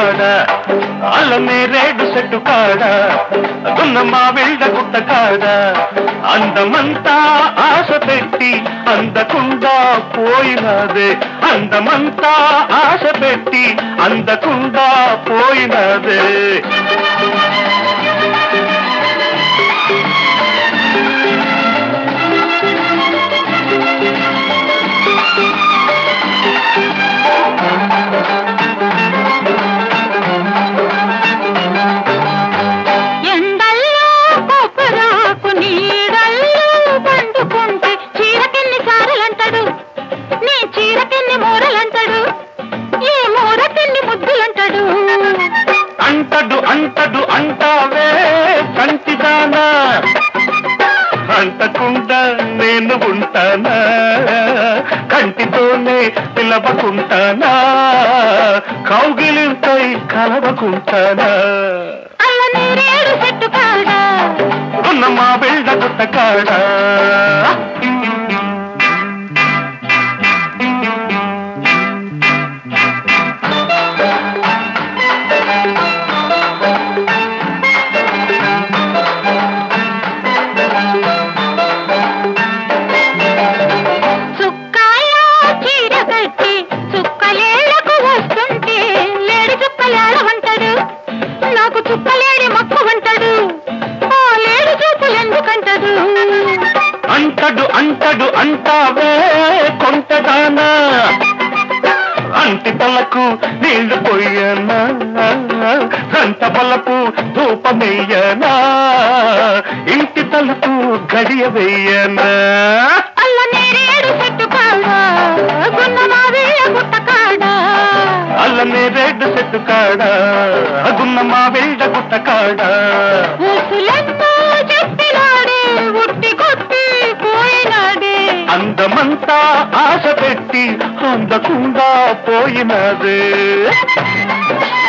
కాడ అల్లనే రేడు చెట్టు కాడ దున్నమ్మ వెళ్ళ గుట్ట కాడ అందమంతా ఆశ పెట్టి అందకుండా పోయినదే అందమంతా ఆశ పెట్టి అందకుండా పోయినదే ఎండల్లో కొబ్బరాకు నీడల్లో పండుకుంటే చీరకెన్ని సారలంటాడు నీ చీరకెన్ని మూరలంటాడు ఈ మూరకెన్ని ముద్దులంటాడు అంటడు అంటడు అంటావే కంటిదానా అంటకుండా నేను ఉంటానా కంటితోనే పిలవకుంటానా కౌగిలింతై కలవకుంటానా అల్ల నీరేడు చెట్టు కాడా ఉన్న మా బిళ్ళ గుట్ట కాడా చుక్కాయో చీర కట్టి చుక్కలేళ్లకు వస్తుంటే లేడి చుక్కలేడమంటాడు నాకు చుక్కలేడి మక్కువంటాడు ఆ లేడి చూపులు ఎందుకంటాడు అంటడు అంటడు అంటావే కొంటదానా అంటి పళ్ళకు నీళ్లు పోయనా గంట పళ్ళకు ధూపమెయ్యనా ఇంటి తలుపు గడియ వెయ్యనా అల్ల నేరేడు చెట్టు కాడా గున్న మావేయ గుట్ట కాడా అల్లనే రెడ్డు చెట్టు కాడ అగున్న మా వెళ్ళ గుట్ట కాడ ఊసులెంతో చెప్పినాడే ఉట్టి కొట్టి పోయినాడే అందమంతా ఆశ పెట్టి అందకుండా పోయినదే